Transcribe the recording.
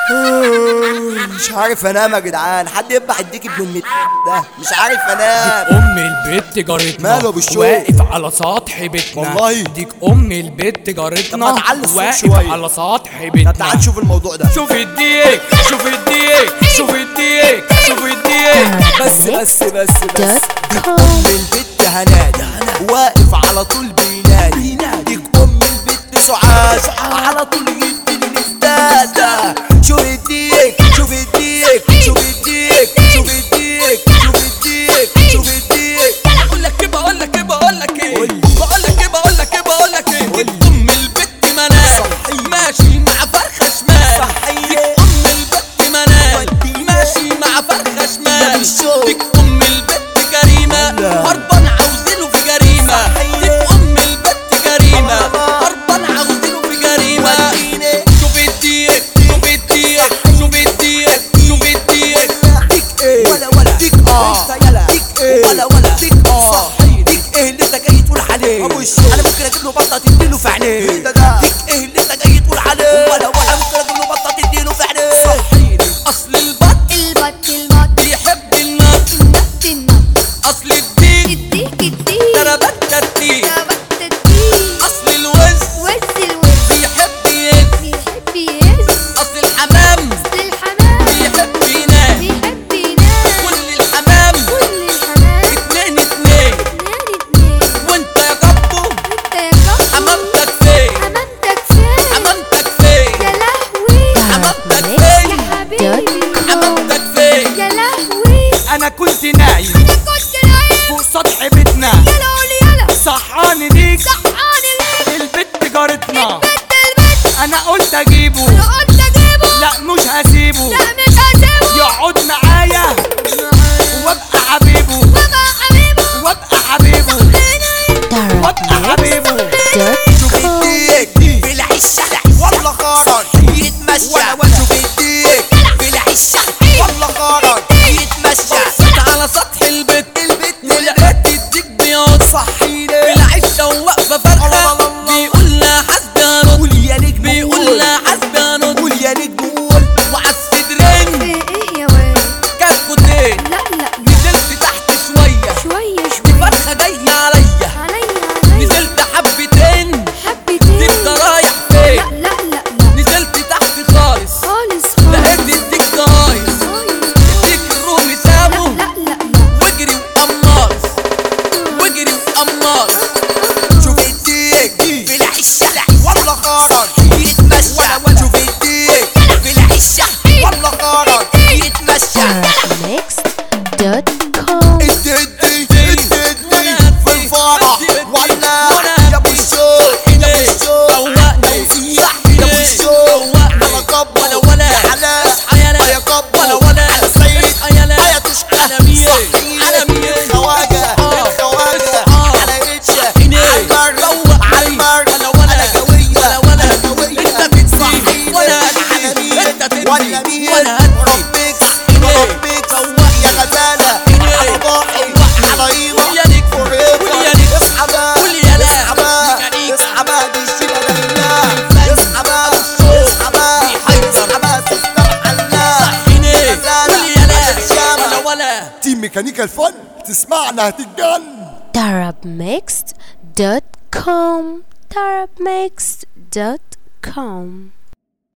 مش عارف انام يا جدعان حد يذبح الديك ابن المت ده مش عارف انام ام البت جارتنا ماله بالشوق؟ واقف على سطح بيتنا والله؟ ديك ام البت جارتنا طب ما تعلي الصوت واقف شوية. على سطح طب بيتنا تعال نشوف الموضوع ده شوف الديك شوف الديك شوف الديك شوف الديك بس بس بس بس دوت ام البت هنادي واقف على طول بينادي ديك ام البت سعاد على طول يدي الاستاذة شوف الديك شوف الديك شوف الديك شوف الديك شوف الديك شوف الديك بقول لك ايه بقول لك ايه بقول لك ايه قول لي. بقول لك ايه بقول لك ايه بقول لك ايه قول لي. ديك ام البت منال صحيح. ماشي مع فرخه شمال صحيح. ديك ام البت منال ودينا. ماشي مع فرخه ده شمال بالشوق. ديك ام البت جريمه الله. هربان عاوزينه في جريمه صحيح. ديك ام البت جريمه الله. هربان عاوزينه في جريمه ودينا. شوف الديك شوف الديك شوف الديك شوف الديك ديك ايه ولا ولا ديك اه انت يلا ديك ايه ولا ولا ديك اه صحيح ديك ايه اللي انت جاي تقول عليه ابو الشوق. انا ممكن اجيب له بطه تديله في عينيه ايه ده ده؟ ديك ايه اللي انت جاي تقول عليه ولا ولا. انا ممكن اجيب له بطه تديله في عينيه صحيح اصل البط البط البط بيحب النط النط النط اصل الديك الديك الديك تربت ترتيب تبت الديك اصل الوز وز الوز بيحب يد بيحب يهز اصل الحمام أصل الحمام بيحب ينام بيحب ينام كل الحمام كل الحمام اتنين اتنين اتنين اتنين وانت يا كبو وانت يا كفو حمامتك فين حمامتك فين حمامتك فين يا لهوي حمامتك يا فين حبيبي حمامتك فين يا لهوي انا كنت نايم انا كنت نايم فوق سطح بيتنا يلا قولي يلا صحاني ليك صحاني ليه البت جارتنا بنت البنت انا قلت اجيبه انا قلت اجيبه لا مش هسيبه لا مش هسيبه يقعد معايا وابقى حبيبه بابا حبيبه وابقى حبيبه وابقى حبيبه شوف الديك في العشة والله خرج يتمشى ولا ولا. شوف الديك في العشة والله خرج يتمشى صوت على سطح البيت البيت ولقيت الديك بيقعد صحيني في العشة وواقفة الله الله فرخة الله. بيقول لها حسبي هنط قول يا نجم بيقول قول. لها حسبي هنط قول يا نجم قول وعلى الصدرين في ايه يا واد كتكوتين لا لا لا نزلت تحت شوية شوية دي شوية فرخة جاية عليا عليا عليا نزلت حبتين حبتين انت رايح لا فين لا لا لا نزلت تحت خالص خالص لقيت خالص الديك جايز خالص. الديك الرومي لا سابه لا لا لا واجري وقماص واجري وقماص شوف الديك في العشة والله خرج يتمشى شوف الديك في العشة والله خرج يتمشى Mixed.com ادي ادي ادي ادي في الفرح ولا يا ابو الشوق يا ابو الشوق توزيع يا ابو الشوق على كب ولا ولا يا حلال اصحى يلا يا كب ولا ولا على سيد اصحى يلا يا تشقى على مين صحيح على مين الخواجة اصحى. الخواجة اصحى. على ريتشة صحيني. على المر روق على المر ولا ولا على جوية ولا ولا على جوية انت بتزيد صحيح ولا على هتزيد مين انت تدي ولا مين ولا هتزيد ربك صحيح. ربك يا غزالة صحيح. على ضاحي على قيمة قول يا نجم forever. قول يا نجم اصحى بقى قول يا لا اصحى بقى يا نجم. اصحى بقى دي الشيبة لله اصحى بقى اصحى بقى اصحى بقى تستمع الله صحيني غزالة قول يا لا على الشامة. ولا ولا تيم ميكانيكا الفن تسمعنا هتتجن Darabmixed.com Darabmixed.com